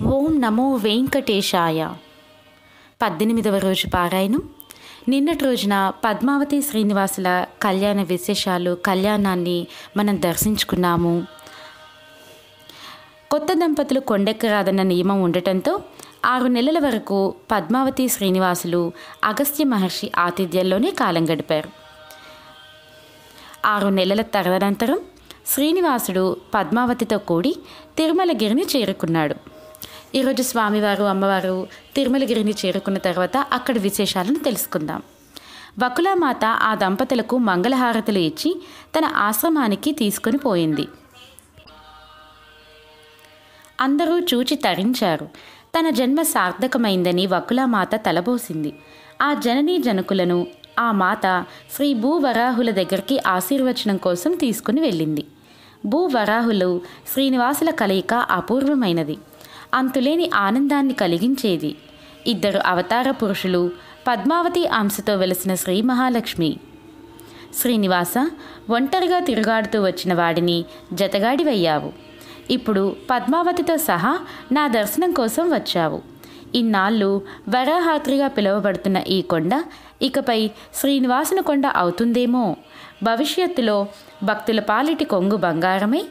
ఓం నమో వెంకటేశాయ పద్దెనిమిదవ రోజు పారాయణం నిన్నటి రోజున పద్మావతి శ్రీనివాసుల కళ్యాణ విశేషాలు కళ్యాణాన్ని మనం దర్శించుకున్నాము కొత్త దంపతులు కొండెక్కరాదన్న నియమం ఉండటంతో ఆరు నెలల వరకు పద్మావతి శ్రీనివాసులు అగస్త్య మహర్షి ఆతిథ్యంలోనే కాలం గడిపారు ఆరు నెలల తదనంతరం శ్రీనివాసుడు పద్మావతితో కూడి తిరుమలగిరిని చేరుకున్నాడు ఈరోజు స్వామివారు అమ్మవారు తిరుమలగిరిని చేరుకున్న తర్వాత అక్కడి విశేషాలను తెలుసుకుందాం వకులామాత ఆ దంపతులకు మంగళహారతులు ఇచ్చి తన ఆశ్రమానికి తీసుకుని పోయింది అందరూ చూచి తరించారు తన జన్మ సార్థకమైందని వకులామాత తలబోసింది ఆ జననీ జనకులను ఆ మాత శ్రీ భూవరాహుల దగ్గరికి ఆశీర్వచనం కోసం తీసుకుని వెళ్ళింది భూవరాహులు శ్రీనివాసుల కలయిక అపూర్వమైనది అంతులేని ఆనందాన్ని కలిగించేది ఇద్దరు అవతార పురుషులు పద్మావతి అంశతో వెలసిన శ్రీ మహాలక్ష్మి శ్రీనివాస ఒంటరిగా తిరుగాడుతూ వచ్చిన వాడిని జతగాడివయ్యావు ఇప్పుడు పద్మావతితో సహా నా దర్శనం కోసం వచ్చావు ఇన్నాళ్ళు వరాహాత్రిగా పిలువబడుతున్న ఈ కొండ ఇకపై శ్రీనివాసుని కొండ అవుతుందేమో భవిష్యత్తులో భక్తుల పాలిటి కొంగు బంగారమై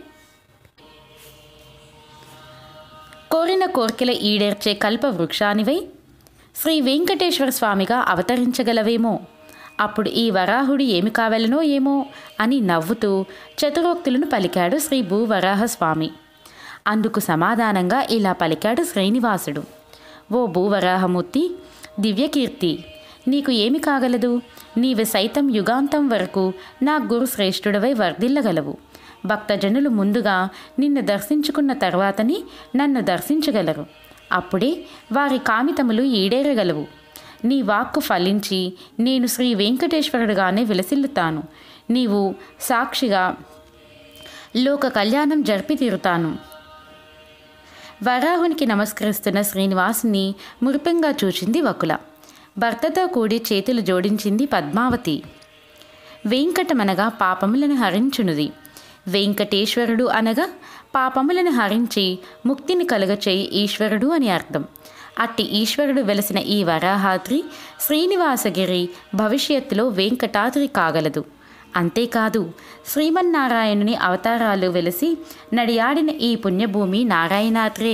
కోరిన కోర్కెల ఈడేర్చే కల్ప వృక్షానివై శ్రీ వెంకటేశ్వర స్వామిగా అవతరించగలవేమో అప్పుడు ఈ వరాహుడు ఏమి కావాలనో ఏమో అని నవ్వుతూ చతురోక్తులను పలికాడు శ్రీ భూవరాహస్వామి అందుకు సమాధానంగా ఇలా పలికాడు శ్రీనివాసుడు ఓ భూవరాహమూర్తి దివ్యకీర్తి నీకు ఏమి కాగలదు నీవు సైతం యుగాంతం వరకు నా గురు శ్రేష్ఠుడవై వర్ధిల్లగలవు భక్తజనులు ముందుగా నిన్ను దర్శించుకున్న తర్వాతని నన్ను దర్శించగలరు అప్పుడే వారి కామితములు ఈడేరగలవు నీ వాక్కు ఫలించి నేను శ్రీ వెంకటేశ్వరుడుగానే విలసిల్లుతాను నీవు సాక్షిగా లోక కళ్యాణం జరిపి తీరుతాను వరాహునికి నమస్కరిస్తున్న శ్రీనివాసుని మురిపెంగా చూచింది వకుల భర్తతో కూడి చేతులు జోడించింది పద్మావతి వెంకటమనగా పాపములను హరించునుది వెంకటేశ్వరుడు అనగా పాపములను హరించి ముక్తిని కలుగచేయి ఈశ్వరుడు అని అర్థం అట్టి ఈశ్వరుడు వెలసిన ఈ వరాహాద్రి శ్రీనివాసగిరి భవిష్యత్తులో వెంకటాద్రి కాగలదు అంతేకాదు శ్రీమన్నారాయణుని అవతారాలు వెలిసి నడియాడిన ఈ పుణ్యభూమి నారాయణాద్రే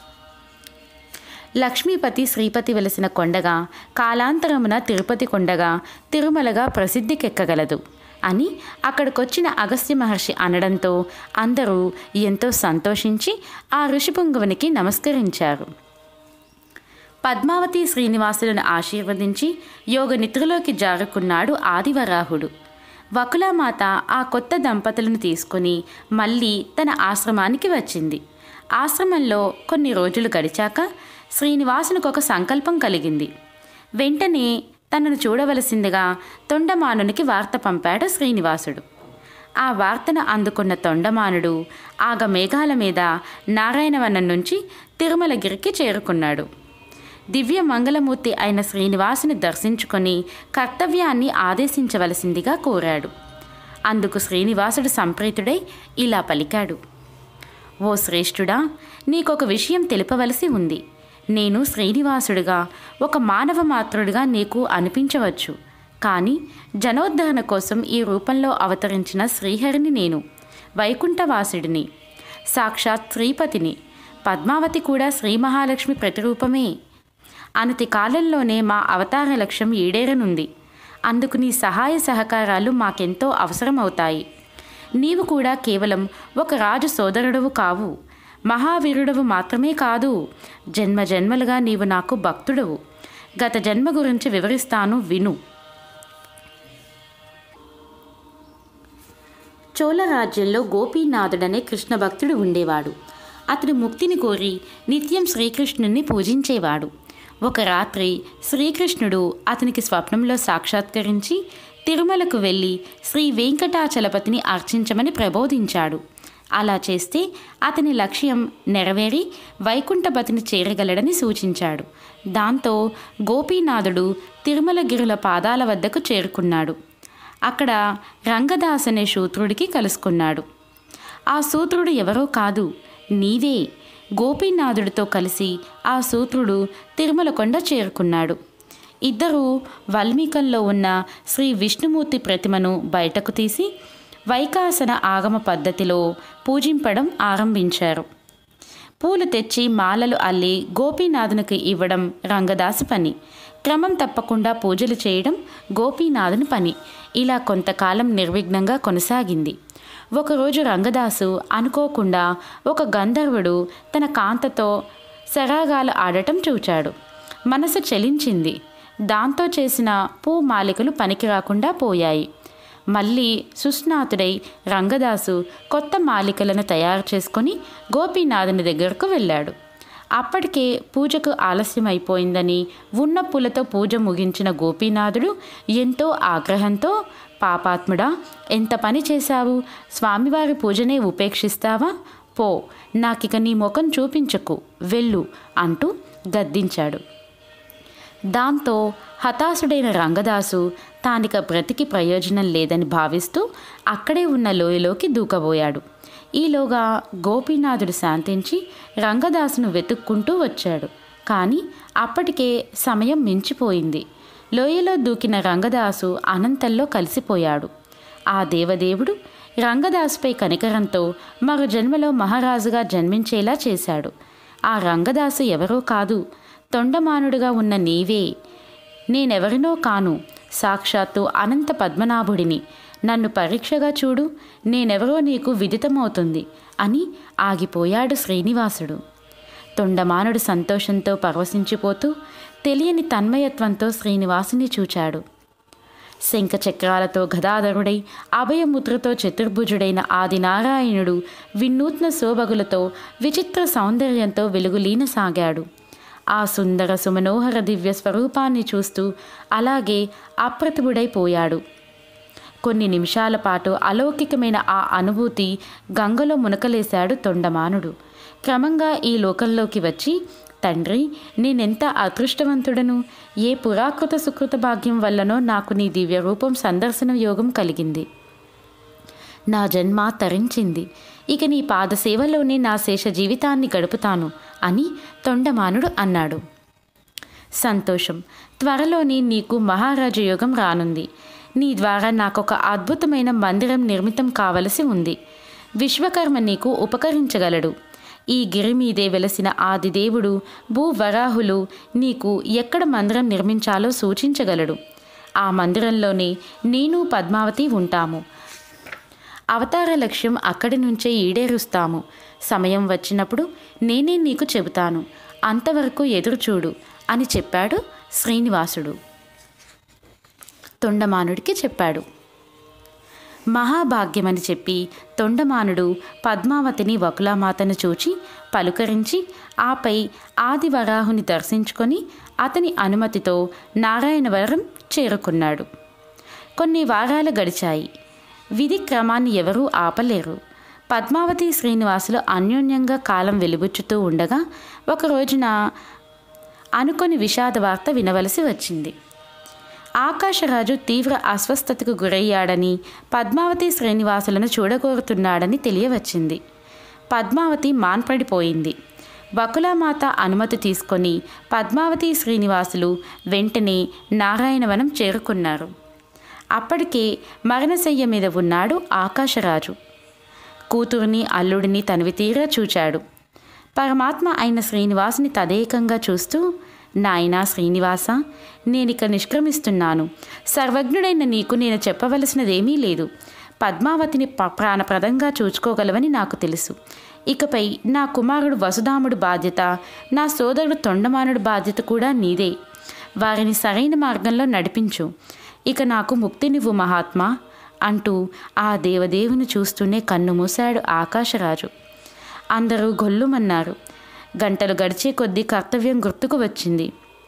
లక్ష్మీపతి శ్రీపతి వెలసిన కొండగా కాలాంతరమున తిరుపతి కొండగా తిరుమలగా ప్రసిద్ధికెక్కగలదు అని అక్కడికొచ్చిన అగస్త్య మహర్షి అనడంతో అందరూ ఎంతో సంతోషించి ఆ ఋషిపుంగవునికి నమస్కరించారు పద్మావతి శ్రీనివాసులను ఆశీర్వదించి యోగ నిద్రలోకి జారుకున్నాడు ఆదివరాహుడు వకులామాత ఆ కొత్త దంపతులను తీసుకుని మళ్ళీ తన ఆశ్రమానికి వచ్చింది ఆశ్రమంలో కొన్ని రోజులు గడిచాక శ్రీనివాసునికి ఒక సంకల్పం కలిగింది వెంటనే తనను చూడవలసిందిగా తొండమానునికి వార్త పంపాడు శ్రీనివాసుడు ఆ వార్తను అందుకున్న తొండమానుడు ఆగ మేఘాల మీద నారాయణవనం నుంచి తిరుమలగిరికి చేరుకున్నాడు దివ్య మంగళమూర్తి అయిన శ్రీనివాసుని దర్శించుకొని కర్తవ్యాన్ని ఆదేశించవలసిందిగా కోరాడు అందుకు శ్రీనివాసుడు సంప్రీతుడై ఇలా పలికాడు ఓ శ్రేష్ఠుడా నీకొక విషయం తెలుపవలసి ఉంది నేను శ్రీనివాసుడిగా ఒక మానవ మాత్రుడిగా నీకు అనిపించవచ్చు కానీ జనోద్ధరణ కోసం ఈ రూపంలో అవతరించిన శ్రీహరిని నేను వైకుంఠవాసుడిని సాక్షాత్ శ్రీపతిని పద్మావతి కూడా శ్రీ మహాలక్ష్మి ప్రతిరూపమే అనతి కాలంలోనే మా అవతార లక్ష్యం ఈడేరనుంది అందుకు నీ సహాయ సహకారాలు మాకెంతో అవసరమవుతాయి నీవు కూడా కేవలం ఒక రాజు సోదరుడవు కావు మహావీరుడవు మాత్రమే కాదు జన్మ జన్మలుగా నీవు నాకు భక్తుడవు గత జన్మ గురించి వివరిస్తాను విను చోళ రాజ్యంలో గోపీనాథుడనే కృష్ణ భక్తుడు ఉండేవాడు అతడు ముక్తిని కోరి నిత్యం శ్రీకృష్ణుని పూజించేవాడు ఒక రాత్రి శ్రీకృష్ణుడు అతనికి స్వప్నంలో సాక్షాత్కరించి తిరుమలకు వెళ్ళి శ్రీ వెంకటాచలపతిని అర్చించమని ప్రబోధించాడు అలా చేస్తే అతని లక్ష్యం నెరవేరి వైకుంఠపతిని చేరగలడని సూచించాడు దాంతో గోపీనాథుడు తిరుమలగిరుల పాదాల వద్దకు చేరుకున్నాడు అక్కడ రంగదాస్ అనే శూద్రుడికి కలుసుకున్నాడు ఆ సూత్రుడు ఎవరో కాదు నీవే గోపీనాథుడితో కలిసి ఆ సూత్రుడు తిరుమల కొండ చేరుకున్నాడు ఇద్దరూ వల్మీకంలో ఉన్న శ్రీ విష్ణుమూర్తి ప్రతిమను బయటకు తీసి వైకాసన ఆగమ పద్ధతిలో పూజింపడం ఆరంభించారు పూలు తెచ్చి మాలలు అల్లి గోపీనాథునికి ఇవ్వడం రంగదాసు పని క్రమం తప్పకుండా పూజలు చేయడం గోపీనాథుని పని ఇలా కొంతకాలం నిర్విఘ్నంగా కొనసాగింది ఒకరోజు రంగదాసు అనుకోకుండా ఒక గంధర్వుడు తన కాంతతో సరాగాలు ఆడటం చూచాడు మనసు చలించింది దాంతో చేసిన పూమాలికలు పనికి రాకుండా పోయాయి మళ్ళీ సుస్నాతుడై రంగదాసు కొత్త మాలికలను తయారు చేసుకొని గోపీనాథుని దగ్గరకు వెళ్ళాడు అప్పటికే పూజకు ఆలస్యం అయిపోయిందని ఉన్న పూలతో పూజ ముగించిన గోపీనాథుడు ఎంతో ఆగ్రహంతో పాపాత్ముడా ఎంత పని చేశావు స్వామివారి పూజనే ఉపేక్షిస్తావా పో నాకిక నీ ముఖం చూపించకు వెళ్ళు అంటూ గద్దించాడు దాంతో హతాశుడైన రంగదాసు తానిక బ్రతికి ప్రయోజనం లేదని భావిస్తూ అక్కడే ఉన్న లోయలోకి దూకబోయాడు ఈలోగా గోపీనాథుడు శాంతించి రంగదాసును వెతుక్కుంటూ వచ్చాడు కానీ అప్పటికే సమయం మించిపోయింది లోయలో దూకిన రంగదాసు అనంతంలో కలిసిపోయాడు ఆ దేవదేవుడు రంగదాసుపై కనికరంతో మరో జన్మలో మహారాజుగా జన్మించేలా చేశాడు ఆ రంగదాసు ఎవరో కాదు తొండమానుడుగా ఉన్న నీవే నేనెవరినో కాను సాక్షాత్తు అనంత పద్మనాభుడిని నన్ను పరీక్షగా చూడు నేనెవరో నీకు విదితమవుతుంది అని ఆగిపోయాడు శ్రీనివాసుడు తొండమానుడు సంతోషంతో పరవశించిపోతూ తెలియని తన్మయత్వంతో శ్రీనివాసుని చూచాడు శంఖ చక్రాలతో గదాధరుడై అభయముద్రతో చతుర్భుజుడైన ఆదినారాయణుడు వినూత్న శోభగులతో విచిత్ర సౌందర్యంతో వెలుగులీనసాగాడు ఆ సుందర సుమనోహర దివ్య స్వరూపాన్ని చూస్తూ అలాగే అప్రతిభుడైపోయాడు కొన్ని నిమిషాల పాటు అలౌకికమైన ఆ అనుభూతి గంగలో మునకలేశాడు తొండమానుడు క్రమంగా ఈ లోకంలోకి వచ్చి తండ్రి నేనెంత అదృష్టవంతుడను ఏ పురాకృత సుకృత భాగ్యం వల్లనో నాకు నీ దివ్య రూపం సందర్శన యోగం కలిగింది నా జన్మ తరించింది ఇక నీ పాదసేవలోనే నా శేష జీవితాన్ని గడుపుతాను అని తొండమానుడు అన్నాడు సంతోషం త్వరలోనే నీకు మహారాజు యోగం రానుంది నీ ద్వారా నాకొక అద్భుతమైన మందిరం నిర్మితం కావలసి ఉంది విశ్వకర్మ నీకు ఉపకరించగలడు ఈ గిరి మీదే వెలసిన ఆదిదేవుడు భూవరాహులు నీకు ఎక్కడ మందిరం నిర్మించాలో సూచించగలడు ఆ మందిరంలోనే నేను పద్మావతి ఉంటాము అవతార లక్ష్యం అక్కడి నుంచే ఈడేరుస్తాము సమయం వచ్చినప్పుడు నేనే నీకు చెబుతాను అంతవరకు ఎదురుచూడు అని చెప్పాడు శ్రీనివాసుడు తొండమానుడికి చెప్పాడు మహాభాగ్యమని చెప్పి తొండమానుడు పద్మావతిని వకులామాతను చూచి పలుకరించి ఆపై ఆదివరాహుని దర్శించుకొని అతని అనుమతితో నారాయణవరం చేరుకున్నాడు కొన్ని వారాలు గడిచాయి విధి క్రమాన్ని ఎవరూ ఆపలేరు పద్మావతి శ్రీనివాసులు అన్యోన్యంగా కాలం వెలుబుచ్చుతూ ఉండగా ఒక రోజున అనుకొని విషాద వార్త వినవలసి వచ్చింది ఆకాశరాజు తీవ్ర అస్వస్థతకు గురయ్యాడని పద్మావతి శ్రీనివాసులను చూడగోరుతున్నాడని తెలియవచ్చింది పద్మావతి మాన్పడిపోయింది బకులామాత అనుమతి తీసుకొని పద్మావతి శ్రీనివాసులు వెంటనే నారాయణవనం చేరుకున్నారు అప్పటికే మరణశయ్య మీద ఉన్నాడు ఆకాశరాజు కూతురిని అల్లుడిని తనివితీరా చూచాడు పరమాత్మ అయిన శ్రీనివాసుని తదేకంగా చూస్తూ నాయనా శ్రీనివాస నేనిక నిష్క్రమిస్తున్నాను సర్వజ్ఞుడైన నీకు నేను చెప్పవలసినదేమీ లేదు పద్మావతిని ప- ప్రాణప్రదంగా చూచుకోగలవని నాకు తెలుసు ఇకపై నా కుమారుడు వసుధాముడు బాధ్యత నా సోదరుడు తొండమానుడు బాధ్యత కూడా నీదే వారిని సరైన మార్గంలో నడిపించు ఇక నాకు ముక్తినివ్వు మహాత్మా అంటూ ఆ దేవదేవుని చూస్తూనే కన్ను మూశాడు ఆకాశరాజు అందరూ గొల్లుమన్నారు గంటలు గడిచే కొద్దీ కర్తవ్యం గుర్తుకు వచ్చింది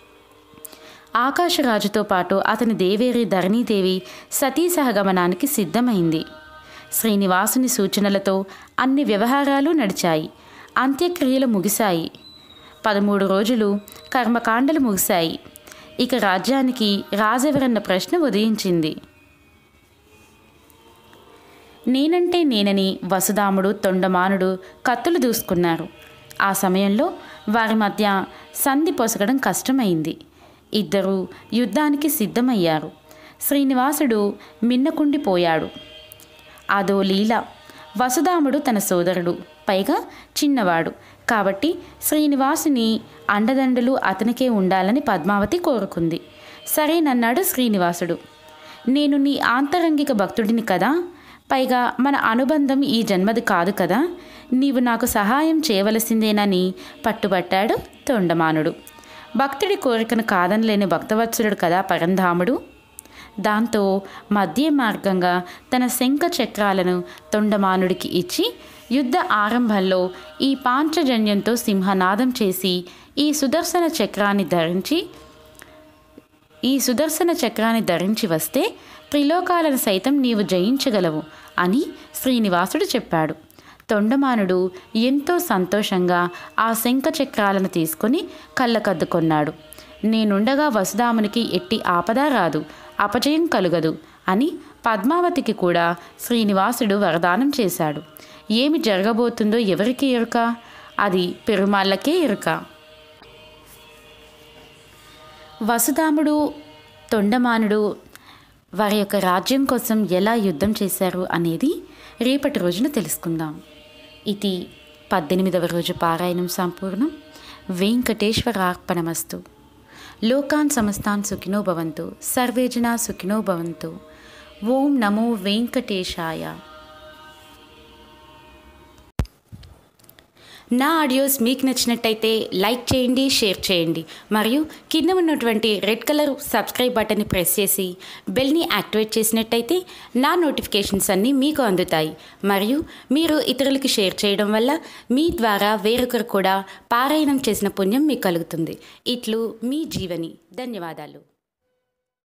ఆకాశరాజుతో పాటు అతని దేవేరి ధరణీదేవి సతీ సహగమనానికి సిద్ధమైంది శ్రీనివాసుని సూచనలతో అన్ని వ్యవహారాలు నడిచాయి అంత్యక్రియలు ముగిశాయి పదమూడు రోజులు కర్మకాండలు ముగిశాయి ఇక రాజ్యానికి రాజెవరన్న ప్రశ్న ఉదయించింది నేనంటే నేనని వసుదాముడు తొండమానుడు కత్తులు దూసుకున్నారు ఆ సమయంలో వారి మధ్య సంధి పొసగడం కష్టమైంది ఇద్దరూ యుద్ధానికి సిద్ధమయ్యారు శ్రీనివాసుడు మిన్నకుండిపోయాడు అదో లీల వసుదాముడు తన సోదరుడు పైగా చిన్నవాడు కాబట్టి శ్రీనివాసుని అండదండలు అతనికే ఉండాలని పద్మావతి కోరుకుంది సరేనన్నాడు శ్రీనివాసుడు నేను నీ ఆంతరంగిక భక్తుడిని కదా పైగా మన అనుబంధం ఈ జన్మది కాదు కదా నీవు నాకు సహాయం చేయవలసిందేనని పట్టుబట్టాడు తొండమానుడు భక్తుడి కోరికను కాదనలేని భక్తవత్సలుడు కదా పరంధాముడు దాంతో మధ్య మార్గంగా తన శంఖ చక్రాలను తొండమానుడికి ఇచ్చి యుద్ధ ఆరంభంలో ఈ పాంచజన్యంతో సింహనాదం చేసి ఈ సుదర్శన చక్రాన్ని ధరించి ఈ సుదర్శన చక్రాన్ని ధరించి వస్తే త్రిలోకాలను సైతం నీవు జయించగలవు అని శ్రీనివాసుడు చెప్పాడు తొండమానుడు ఎంతో సంతోషంగా ఆ శంఖ చక్రాలను తీసుకొని కళ్ళకద్దుకొన్నాడు నేనుండగా వసుదామునికి ఎట్టి ఆపద రాదు అపజయం కలుగదు అని పద్మావతికి కూడా శ్రీనివాసుడు వరదానం చేశాడు ఏమి జరగబోతుందో ఎవరికి ఎరుక అది పెరుమాళ్ళకే ఎరుక వసుదాముడు తొండమానుడు వారి యొక్క రాజ్యం కోసం ఎలా యుద్ధం చేశారు అనేది రేపటి రోజున తెలుసుకుందాం ఇది పద్దెనిమిదవ రోజు పారాయణం సంపూర్ణం వెంకటేశ్వరార్పణమస్తు లోకాన్ సమస్తాన్ సుఖినో భవంతు సర్వే జనా సుఖినో భవంతు ఓం నమో వెంకటేశాయ నా ఆడియోస్ మీకు నచ్చినట్టయితే లైక్ చేయండి షేర్ చేయండి మరియు కింద ఉన్నటువంటి రెడ్ కలర్ సబ్స్క్రైబ్ బటన్ని ప్రెస్ చేసి బెల్ని యాక్టివేట్ చేసినట్టయితే నా నోటిఫికేషన్స్ అన్నీ మీకు అందుతాయి మరియు మీరు ఇతరులకి షేర్ చేయడం వల్ల మీ ద్వారా వేరొకరు కూడా పారాయణం చేసిన పుణ్యం మీకు కలుగుతుంది ఇట్లు మీ జీవని ధన్యవాదాలు